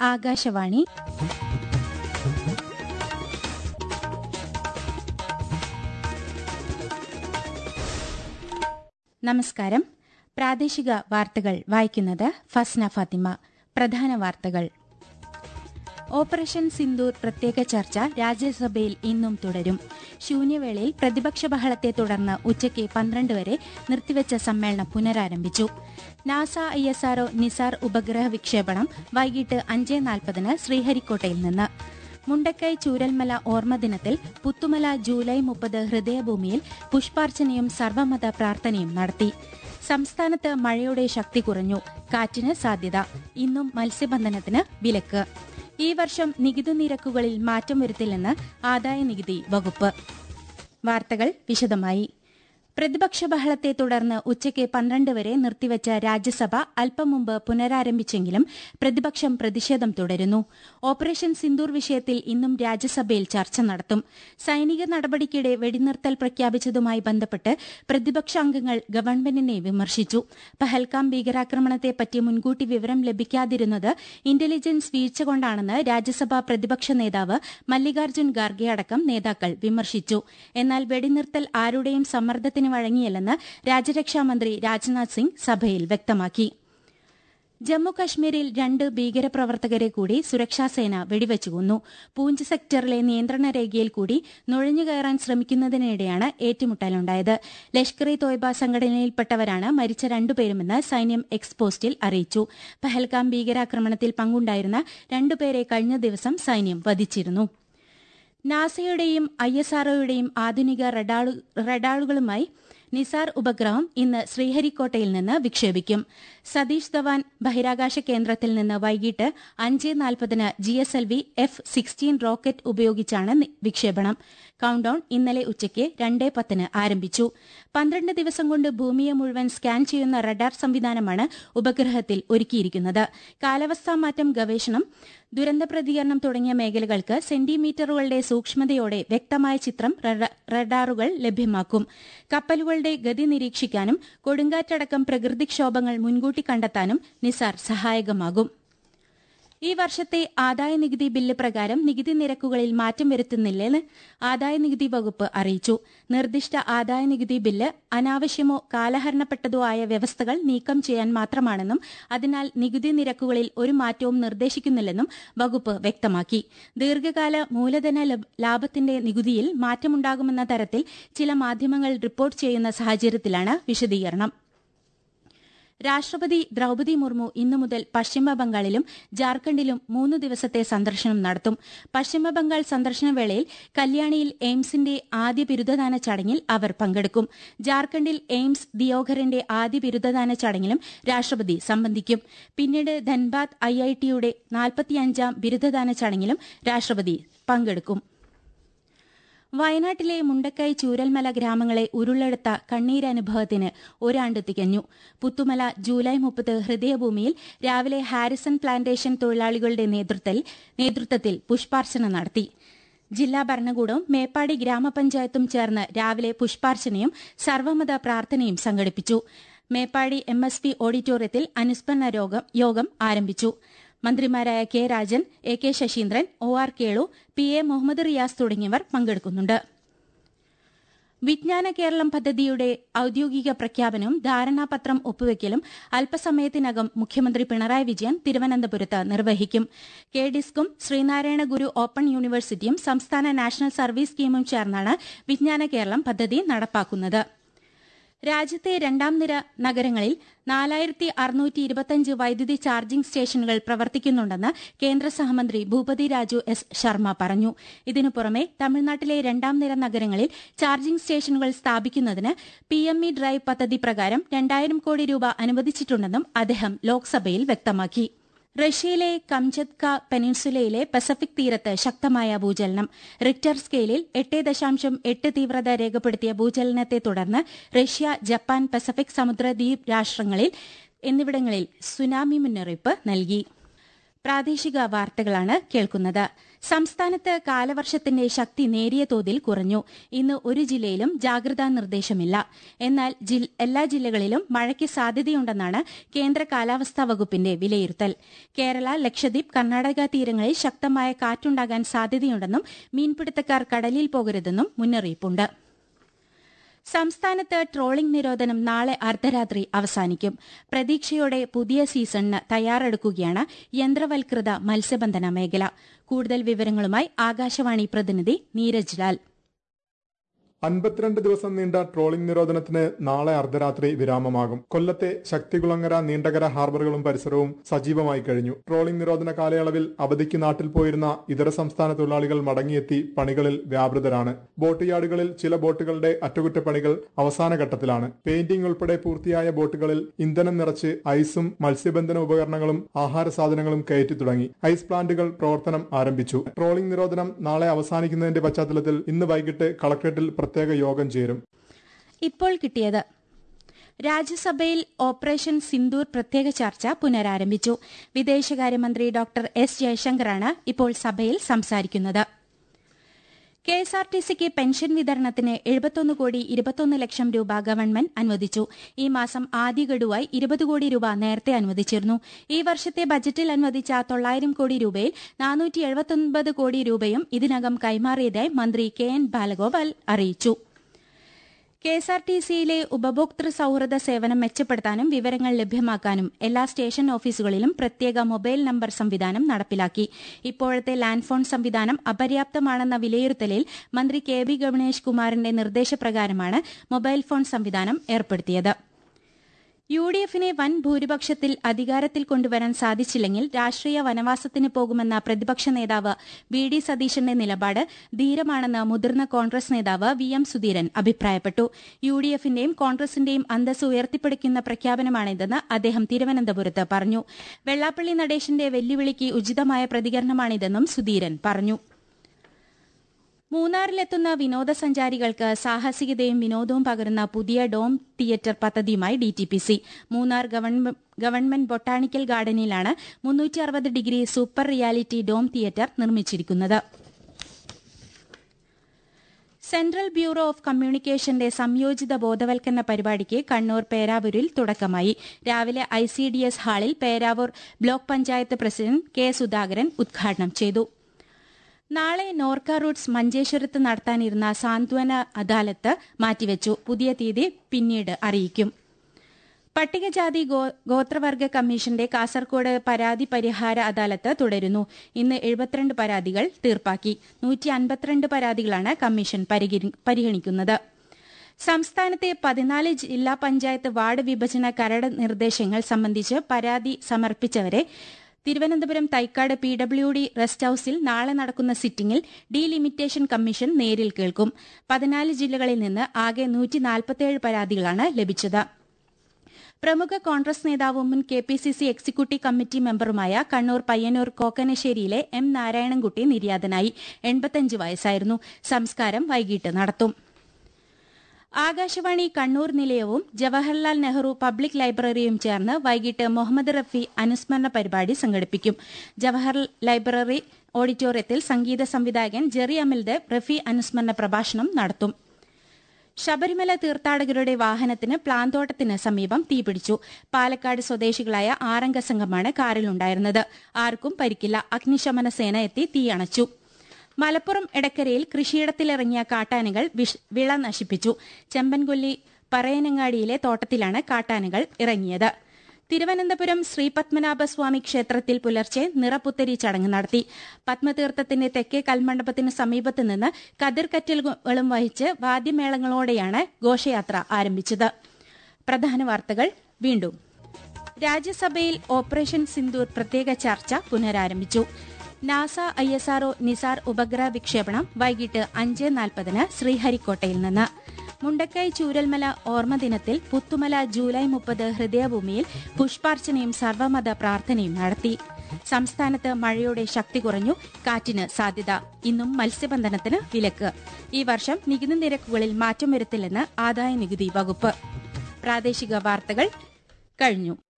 ആകാശവാണി നമസ്കാരം പ്രാദേശിക വാർത്തകൾ വായിക്കുന്നത് ഫസ്ന ഫാത്തിമ പ്രധാന വാർത്തകൾ ഓപ്പറേഷൻ സിന്ദൂർ പ്രത്യേക ചർച്ച രാജ്യസഭയിൽ ഇന്നും തുടരും ശൂന്യവേളയിൽ പ്രതിപക്ഷ ബഹളത്തെ തുടർന്ന് ഉച്ചയ്ക്ക് പന്ത്രണ്ട് വരെ നിർത്തിവച്ച സമ്മേളനം പുനരാരംഭിച്ചു NASA I S R O NISAR ഉപഗ്രഹ വിക്ഷേപണം വൈകിട്ട് അഞ്ച് നാൽപ്പതിന് ശ്രീഹരിക്കോട്ടയിൽ നിന്ന് മുണ്ടക്കൈ ചൂരൽമല ഓർമ്മദിനത്തിൽ പുത്തുമല ജൂലൈ മുപ്പത് ഹൃദയഭൂമിയിൽ പുഷ്പാർച്ചനയും സർവമത പ്രാർത്ഥനയും നടത്തി സംസ്ഥാനത്ത് മഴയുടെ ശക്തി കുറഞ്ഞു കാറ്റിന് സാധ്യത ഇന്നും മത്സ്യബന്ധനത്തിന് വിലക്ക് ഈ വർഷം നികുതി നിരക്കുകളിൽ മാറ്റം വരുത്തില്ലെന്ന് ആദായ നികുതി വകുപ്പ് വാർത്തകൾ വിശദമായി പ്രതിപക്ഷ ബഹളത്തെ തുടർന്ന് ഉച്ചയ്ക്ക് പന്ത്രണ്ട് വരെ നിർത്തിവച്ച രാജ്യസഭ അല്പം മുമ്പ് പുനരാരംഭിച്ചെങ്കിലും പ്രതിപക്ഷം പ്രതിഷേധം തുടരുന്നു ഓപ്പറേഷൻ സിന്ദൂർ വിഷയത്തിൽ ഇന്നും രാജ്യസഭയിൽ ചർച്ച നടത്തും സൈനിക നടപടിക്കിടെ വെടിനിർത്തൽ പ്രഖ്യാപിച്ചതുമായി ബന്ധപ്പെട്ട് പ്രതിപക്ഷ അംഗങ്ങൾ ഗവൺമെന്റിനെ വിമർശിച്ചു പഹൽഗാം ഭീകരാക്രമണത്തെപ്പറ്റി മുൻകൂട്ടി വിവരം ലഭിക്കാതിരുന്നത് ഇന്റലിജൻസ് വീഴ്ച കൊണ്ടാണെന്ന് രാജ്യസഭാ പ്രതിപക്ഷ നേതാവ് മല്ലികാർജ്ജുൻ ഖാർഗെ അടക്കം നേതാക്കൾ വിമർശിച്ചു എന്നാൽ വെടിനിർത്തൽ ആരുടെയും സമ്മർദ്ദത്തിന് സമ്മർദ്ദത്തിന് വഴങ്ങിയല്ലെന്ന് രാജ്യരക്ഷാമന്ത്രി രാജ്നാഥ് സിംഗ് സഭയിൽ വ്യക്തമാക്കി ജമ്മുകശ്മീരിൽ രണ്ട് ഭീകരപ്രവർത്തകരെ കൂടി സുരക്ഷാസേന വെടിവെച്ചു കൊന്നു പൂഞ്ച് സെക്ടറിലെ നിയന്ത്രണ രേഖയിൽ കൂടി നുഴഞ്ഞുകയറാൻ ശ്രമിക്കുന്നതിനിടെയാണ് ഏറ്റുമുട്ടലുണ്ടായത് ലഷ്കർ ഇ തോയ്ബ സംഘടനയിൽപ്പെട്ടവരാണ് മരിച്ച രണ്ടുപേരുമെന്ന് സൈന്യം എക്സ്പോസ്റ്റിൽ അറിയിച്ചു പഹൽഗാം ഭീകരാക്രമണത്തിൽ പങ്കുണ്ടായിരുന്ന രണ്ടുപേരെ കഴിഞ്ഞ ദിവസം സൈന്യം വധിച്ചിരുന്നു നാസയുടെയും ഐ എസ് ആർഒയുടെയും ആധുനിക റഡാളുകളുമായി നിസാർ ഉപഗ്രഹം ഇന്ന് ശ്രീഹരിക്കോട്ടയിൽ നിന്ന് വിക്ഷേപിക്കും സതീഷ് ധവാൻ ബഹിരാകാശ കേന്ദ്രത്തിൽ നിന്ന് വൈകിട്ട് അഞ്ച് നാൽപ്പതിന് G S L V F sixteen rocket ഉപയോഗിച്ചാണ് വിക്ഷേപണം കൌണ്ട്ഡൌൺ ഇന്നലെ ഉച്ചയ്ക്ക് രണ്ടേ പത്തിന് ആരംഭിച്ചു പന്ത്രണ്ട് ദിവസം കൊണ്ട് ഭൂമിയെ മുഴുവൻ സ്കാൻ ചെയ്യുന്ന റഡാർ സംവിധാനമാണ് ഉപഗ്രഹത്തിൽ ഒരുക്കിയിരിക്കുന്നത് കാലാവസ്ഥാ മാറ്റം ഗവേഷണം ദുരന്ത പ്രതികരണം തുടങ്ങിയ മേഖലകൾക്ക് സെന്റിമീറ്ററുകളുടെ സൂക്ഷ്മതയോടെ വ്യക്തമായ ചിത്രം റഡാറുകൾ ലഭ്യമാക്കും കപ്പലുകളുടെ ഗതി നിരീക്ഷിക്കാനും കൊടുങ്കാറ്റടക്കം പ്രകൃതിക്ഷോഭങ്ങൾ മുൻകൂട്ടി കണ്ടെത്താനും നിസാർ സഹായകമാകും ഈ വർഷത്തെ ആദായ നികുതി ബില്ല് പ്രകാരം നികുതി നിരക്കുകളിൽ മാറ്റം വരുത്തുന്നില്ലെന്ന് ആദായ നികുതി വകുപ്പ് അറിയിച്ചു നിർദ്ദിഷ്ട ആദായ നികുതി ബില്ല് അനാവശ്യമോ കാലഹരണപ്പെട്ടതോ ആയ വ്യവസ്ഥകൾ നീക്കം ചെയ്യാൻ മാത്രമാണെന്നും അതിനാൽ നികുതി നിരക്കുകളിൽ ഒരു മാറ്റവും നിർദ്ദേശിക്കുന്നില്ലെന്നും വകുപ്പ് വ്യക്തമാക്കി ദീർഘകാല മൂലധന ലാഭത്തിന്റെ നികുതിയിൽ മാറ്റമുണ്ടാകുമെന്ന തരത്തിൽ ചില മാധ്യമങ്ങൾ റിപ്പോർട്ട് ചെയ്യുന്ന സാഹചര്യത്തിലാണ് വിശദീകരണം രാഷ്ട്രപതി ദ്രൌപതി മുർമു ഇന്നു മുതൽ പശ്ചിമബംഗാളിലും ജാർഖണ്ഡിലും മൂന്ന് ദിവസത്തെ സന്ദർശനം നടത്തും പശ്ചിമബംഗാൾ സന്ദർശനവേളയിൽ കല്യാണിയിൽ എയിംസിന്റെ ആദ്യ ബിരുദദാന ചടങ്ങിൽ അവർ പങ്കെടുക്കും ജാർഖണ്ഡിൽ എയിംസ് ദിയോഘറിന്റെ ആദ്യ ബിരുദദാന ചടങ്ങിലും രാഷ്ട്രപതി സംബന്ധിക്കും പിന്നീട് ധൻബാദ് ഐഐടിയുടെ നാൽപ്പത്തിയഞ്ചാം ബിരുദദാന ചടങ്ങിലും രാഷ്ട്രപതി പങ്കെടുക്കും വയനാട്ടിലെ മുണ്ടക്കൈ ചൂരൽമല ഗ്രാമങ്ങളെ ഉരുളെടുത്ത കണ്ണീരനുഭവത്തിന് ഒരാണ്ട് തികഞ്ഞു പുത്തുമല ജൂലൈ മുപ്പത് ഹൃദയഭൂമിയിൽ രാവിലെ ഹാരിസൺ പ്ലാന്റേഷൻ തൊഴിലാളികളുടെ നേതൃത്വത്തിൽ പുഷ്പാർച്ചന നടത്തി ജില്ലാ ഭരണകൂടവും മേപ്പാടി ഗ്രാമപഞ്ചായത്തും ചേർന്ന് രാവിലെ പുഷ്പാർച്ചനയും സർവമത പ്രാർത്ഥനയും സംഘടിപ്പിച്ചു മേപ്പാടി എം എസ് പി ഓഡിറ്റോറിയത്തിൽ അനുസ്മരണ യോഗം ആരംഭിച്ചു മന്ത്രിമാരായ K Rajan A K Saseendran O R Kelu P A Muhammad Riyas തുടങ്ങിയവർ പങ്കെടുക്കുന്നുണ്ട് വിജ്ഞാന കേരളം പദ്ധതിയുടെ ഔദ്യോഗിക പ്രഖ്യാപനവും ധാരണാപത്രം ഒപ്പുവെക്കലും അല്പസമയത്തിനകം മുഖ്യമന്ത്രി പിണറായി വിജയൻ തിരുവനന്തപുരത്ത് നിർവഹിക്കും കെ ഡിസ്കും ശ്രീനാരായണ ഗുരു ഓപ്പൺ യൂണിവേഴ്സിറ്റിയും സംസ്ഥാന നാഷണൽ സർവീസ് സ്കീമും ചേർന്നാണ് വിജ്ഞാന കേരളം പദ്ധതി നടപ്പാക്കുന്നത് രാജ്യത്തെ രണ്ടാം നിര നഗരങ്ങളിൽ നാലായിരത്തി അറുന്നൂറ്റി ഇരുപത്തിയഞ്ച് വൈദ്യുതി ചാർജിംഗ് സ്റ്റേഷനുകൾ പ്രവർത്തിക്കുന്നുണ്ടെന്ന് കേന്ദ്ര സഹമന്ത്രി ഭൂപതി രാജു എസ് ശർമ്മ പറഞ്ഞു ഇതിനു പുറമെ തമിഴ്നാട്ടിലെ രണ്ടാം നിര നഗരങ്ങളിൽ ചാർജിംഗ് സ്റ്റേഷനുകൾ സ്ഥാപിക്കുന്നതിന് പിഎംഇ ഡ്രൈവ് പദ്ധതി പ്രകാരം രണ്ടായിരം കോടി രൂപ അനുവദിച്ചിട്ടുണ്ടെന്നും അദ്ദേഹം ലോക്സഭയിൽ വ്യക്തമാക്കി റഷ്യയിലെ കംചത്ക പെനിൻസുലയിലെ പസഫിക് തീരത്ത് ശക്തമായ ഭൂചലനം റിക്ടർ സ്കെയിലിൽ എട്ട് ദശാംശം എട്ട് തീവ്രത രേഖപ്പെടുത്തിയ ഭൂചലനത്തെ തുടർന്ന് റഷ്യ ജപ്പാൻ പസഫിക് സമുദ്രദ്വീപ് രാഷ്ട്രങ്ങളിൽ എന്നിവിടങ്ങളിൽ സുനാമി മുന്നറിയിപ്പ് നൽകി പ്രാദേശിക വാർത്തകളാണ് കേൾക്കുന്നത് സംസ്ഥാനത്ത് കാലവർഷത്തിന്റെ ശക്തി നേരിയ തോതിൽ കുറഞ്ഞു ഇന്ന് ഒരു ജില്ലയിലും ജാഗ്രതാ നിർദ്ദേശമില്ല എന്നാൽ എല്ലാ ജില്ലകളിലും മഴയ്ക്ക് സാധ്യതയുണ്ടെന്നാണ് കേന്ദ്ര കാലാവസ്ഥാ വകുപ്പിന്റെ വിലയിരുത്തൽ കേരള ലക്ഷദ്വീപ് കർണാടക തീരങ്ങളിൽ ശക്തമായ കാറ്റുണ്ടാകാൻ സാധ്യതയുണ്ടെന്നും മീൻപിടുത്തക്കാർ കടലിൽ പോകരുതെന്നും മുന്നറിയിപ്പുണ്ട് സംസ്ഥാനത്ത് ട്രോളിംഗ് നിരോധനം നാളെ അർദ്ധരാത്രി അവസാനിക്കും പ്രതീക്ഷയോടെ പുതിയ സീസണിന് തയ്യാറെടുക്കുകയാണ് യന്ത്രവൽകൃത മത്സ്യബന്ധന മേഖല കൂടുതൽ വിവരങ്ങളുമായി ആകാശവാണി പ്രതിനിധി നീരജ് ലാൽ അൻപത്തിരണ്ട് ദിവസം നീണ്ട ട്രോളിംഗ് നിരോധനത്തിന് നാളെ അർദ്ധരാത്രി വിരാമമാകും കൊല്ലത്തെ ശക്തികുളങ്ങര നീണ്ടകര ഹാർബറുകളും പരിസരവും സജീവമായി കഴിഞ്ഞു ട്രോളിംഗ് നിരോധന കാലയളവിൽ അവധിക്ക് നാട്ടിൽ പോയിരുന്ന ഇതര സംസ്ഥാന തൊഴിലാളികൾ മടങ്ങിയെത്തി പണികളിൽ വ്യാപൃതരാണ് ബോട്ട് യാർഡുകളിൽ ചില ബോട്ടുകളുടെ അറ്റകുറ്റപ്പണികൾ അവസാന ഘട്ടത്തിലാണ് പെയിന്റിംഗ് ഉൾപ്പെടെ പൂർത്തിയായ ബോട്ടുകളിൽ ഇന്ധനം നിറച്ച് ഐസും മത്സ്യബന്ധന ഉപകരണങ്ങളും ആഹാര സാധനങ്ങളും കയറ്റി തുടങ്ങി ഐസ് പ്ലാന്റുകൾ പ്രവർത്തനം ആരംഭിച്ചു ട്രോളിംഗ് നിരോധനം നാളെ അവസാനിക്കുന്നതിന്റെ പശ്ചാത്തലത്തിൽ ഇന്ന് വൈകിട്ട് കളക്ടറേറ്റിൽ പ്രത്യേക യോഗം ചേരും ഇപ്പോൾ കിട്ടിയത് രാജ്യസഭയിൽ ഓപ്പറേഷൻ സിന്ദൂർ പ്രത്യേക ചർച്ച പുനരാരംഭിച്ചു വിദേശകാര്യമന്ത്രി ഡോക്ടർ എസ് ജയശങ്കറാണ് ഇപ്പോൾ സഭയിൽ സംസാരിക്കുന്നത് കെ എസ് ആർ ടി സിക്ക് പെൻഷൻ വിതരണത്തിന് എഴുപത്തൊന്ന് കോടി ഇരുപത്തൊന്ന് ലക്ഷം രൂപ ഗവൺമെന്റ് അനുവദിച്ചു ഈ മാസം ആദ്യ ഗഡുവായി ഇരുപത് കോടി രൂപ നേരത്തെ അനുവദിച്ചിരുന്നു ഈ വർഷത്തെ ബജറ്റിൽ അനുവദിച്ച തൊള്ളായിരം കോടി രൂപയിൽ നാനൂറ്റി എഴുപത്തൊൻപത് കോടി രൂപയും ഇതിനകം കൈമാറിയതായി മന്ത്രി കെ എൻ ബാലഗോപാൽ അറിയിച്ചു കെ എസ് ആർ ടി സിയിലെ ഉപഭോക്തൃ സൌഹൃദ സേവനം മെച്ചപ്പെടുത്താനും വിവരങ്ങൾ ലഭ്യമാക്കാനും എല്ലാ സ്റ്റേഷൻ ഓഫീസുകളിലും പ്രത്യേക മൊബൈൽ നമ്പർ സംവിധാനം നടപ്പിലാക്കി ഇപ്പോഴത്തെ ലാൻഡ് ഫോൺ സംവിധാനം അപര്യാപ്തമാണെന്ന വിലയിരുത്തലിൽ മന്ത്രി കെ ബി ഗണേഷ് കുമാറിന്റെ നിർദ്ദേശപ്രകാരമാണ് മൊബൈൽ ഫോൺ സംവിധാനം ഏർപ്പെടുത്തിയത് യു ഡി എഫിനെ വൻ ഭൂരിപക്ഷത്തിൽ അധികാരത്തിൽ കൊണ്ടുവരാൻ സാധിച്ചില്ലെങ്കിൽ രാഷ്ട്രീയ വനവാസത്തിന് പോകുമെന്ന പ്രതിപക്ഷ നേതാവ് വി ഡി സതീശന്റെ നിലപാട് ധീരമാണെന്ന് മുതിർന്ന കോൺഗ്രസ് നേതാവ് വി എം സുധീരൻ അഭിപ്രായപ്പെട്ടു യു ഡി എഫിന്റെയും കോൺഗ്രസിന്റെയും അന്തസ് ഉയർത്തിപ്പിടിക്കുന്ന പ്രഖ്യാപനമാണിതെന്ന് അദ്ദേഹം തിരുവനന്തപുരത്ത് പറഞ്ഞു വെള്ളാപ്പള്ളി നടേശന്റെ വെല്ലുവിളിക്ക് ഉചിതമായ പ്രതികരണമാണിതെന്നും സുധീരൻ പറഞ്ഞു മൂന്നാറിലെത്തുന്ന വിനോദസഞ്ചാരികൾക്ക് സാഹസികതയും വിനോദവും പകരുന്ന പുതിയ ഡോം തിയേറ്റർ പദ്ധതിയുമായി ഡിടിപിസി മൂന്നാർ ഗവൺമെന്റ് ബൊട്ടാണിക്കൽ ഗാർഡനിലാണ് മുന്നൂറ്റി അറുപത് degree super reality dome theatre നിർമ്മിച്ചിരിക്കുന്നത് സെൻട്രൽ ബ്യൂറോ ഓഫ് കമ്മ്യൂണിക്കേഷന്റെ സംയോജിത ബോധവൽക്കരണ പരിപാടിക്ക് കണ്ണൂർ പേരാവൂരിൽ തുടക്കമായി രാവിലെ ഐ സി ഡി എസ് ഹാളിൽ Peravoor block panchayat president K Sudhakaran ഉദ്ഘാടനം ചെയ്തു നാളെ നോർക്ക റൂട്ട്സ് മഞ്ചേശ്വരത്ത് നടത്താനിരുന്ന സാന്ത്വന അദാലത്ത് മാറ്റിവെച്ചു പുതിയ തീയതി പിന്നീട് അറിയിക്കും പട്ടികജാതി ഗോത്രവർഗ കമ്മീഷന്റെ കാസർകോട് പരാതി പരിഹാര അദാലത്ത് തുടരുന്നു ഇന്ന് എഴുപത്തിരണ്ട് പരാതികൾ തീർപ്പാക്കി നൂറ്റി അൻപത്തിരണ്ട് പരാതികളാണ് കമ്മീഷൻ പരിഗണിക്കുന്നത് സംസ്ഥാനത്തെ പതിനാല് ജില്ലാ പഞ്ചായത്ത് വാർഡ് വിഭജന കരട് നിർദ്ദേശങ്ങൾ സംബന്ധിച്ച് പരാതി സമർപ്പിച്ചവരെ Thiruvananthapuram Thycaud P W D rest ഹൌസിൽ നാളെ നടക്കുന്ന സിറ്റിംഗിൽ ഡീലിമിറ്റേഷൻ കമ്മീഷൻ നേരിൽ കേൾക്കും പതിനാല് ജില്ലകളിൽ നിന്ന് ആകെ നൂറ്റി പരാതികളാണ് ലഭിച്ചത് പ്രമുഖ കോൺഗ്രസ് നേതാവും മുൻ K P C C executive committee മെമ്പറുമായ കണ്ണൂർ പയ്യന്നൂർ കോക്കനശ്ശേരിയിലെ എം നാരായണൻകുട്ടി നിര്യാതനായി എൺപത്തിയഞ്ച് വയസ്സായിരുന്നു സംസ്കാരം വൈകിട്ട് നടത്തും ആകാശവാണി കണ്ണൂർ നിലയവും ജവഹർലാൽ നെഹ്റു പബ്ലിക് ലൈബ്രറിയും ചേർന്ന് വൈകിട്ട് മുഹമ്മദ് റഫി അനുസ്മരണ പരിപാടി സംഘടിപ്പിക്കും ജവഹർ ലൈബ്രറി ഓഡിറ്റോറിയത്തിൽ സംഗീത സംവിധായകൻ ജെറി അമിൽദേവ് റഫി അനുസ്മരണ പ്രഭാഷണം നടത്തും ശബരിമല തീർത്ഥാടകരുടെ വാഹനത്തിന് പ്ലാന്തോട്ടത്തിന് സമീപം തീപിടിച്ചു പാലക്കാട് സ്വദേശികളായ ആറംഗ സംഘമാണ് കാറിലുണ്ടായിരുന്നത് ആർക്കും പരിക്കില്ല അഗ്നിശമന സേന എത്തി തീയണച്ചു മലപ്പുറം എടക്കരയിൽ കൃഷിയിടത്തിലിറങ്ങിയ കാട്ടാനകൾ വിള നശിപ്പിച്ചു ചെമ്പൻകൊല്ലി പറയനങ്ങാടിയിലെ തോട്ടത്തിലാണ് കാട്ടാനകൾ ഇറങ്ങിയത് തിരുവനന്തപുരം ശ്രീപത്മനാഭസ്വാമി ക്ഷേത്രത്തിൽ പുലർച്ചെ നിറപുത്തരി ചടങ്ങ് നടത്തി പത്മതീർത്ഥത്തിന്റെ തെക്കേ കൽമണ്ഡപത്തിന് സമീപത്ത് നിന്ന് കതിർക്കറ്റലുകളും വഹിച്ച് വാദ്യമേളങ്ങളോടെയാണ് ഘോഷയാത്ര ആരംഭിച്ചത് പ്രധാന വാർത്തകൾ വീണ്ടും രാജ്യസഭയിൽ ഓപ്പറേഷൻ സിന്ദൂർ പ്രത്യേക ചർച്ച പുനരാരംഭിച്ചു NASA I S R O NISAR ഉപഗ്രഹ വിക്ഷേപണം വൈകിട്ട് അഞ്ച് നാൽപ്പതിന് ശ്രീഹരിക്കോട്ടയിൽ നിന്ന് മുണ്ടക്കൈ ചൂരൽമല ഓർമ്മദിനത്തിൽ പുത്തുമല ജൂലൈ മുപ്പത് ഹൃദയഭൂമിയിൽ പുഷ്പാർച്ചനയും സർവമത പ്രാർത്ഥനയും നടത്തി സംസ്ഥാനത്ത് മഴയുടെ ശക്തി കുറഞ്ഞു കാറ്റിന് സാധ്യത ഇന്നും മത്സ്യബന്ധനത്തിന് വിലക്ക് ഈ വർഷം നികുതി നിരക്കുകളിൽ മാറ്റം വരുത്തില്ലെന്ന് ആദായ നികുതി വകുപ്പ് പ്രാദേശിക വാർത്തകൾ കഴിഞ്ഞു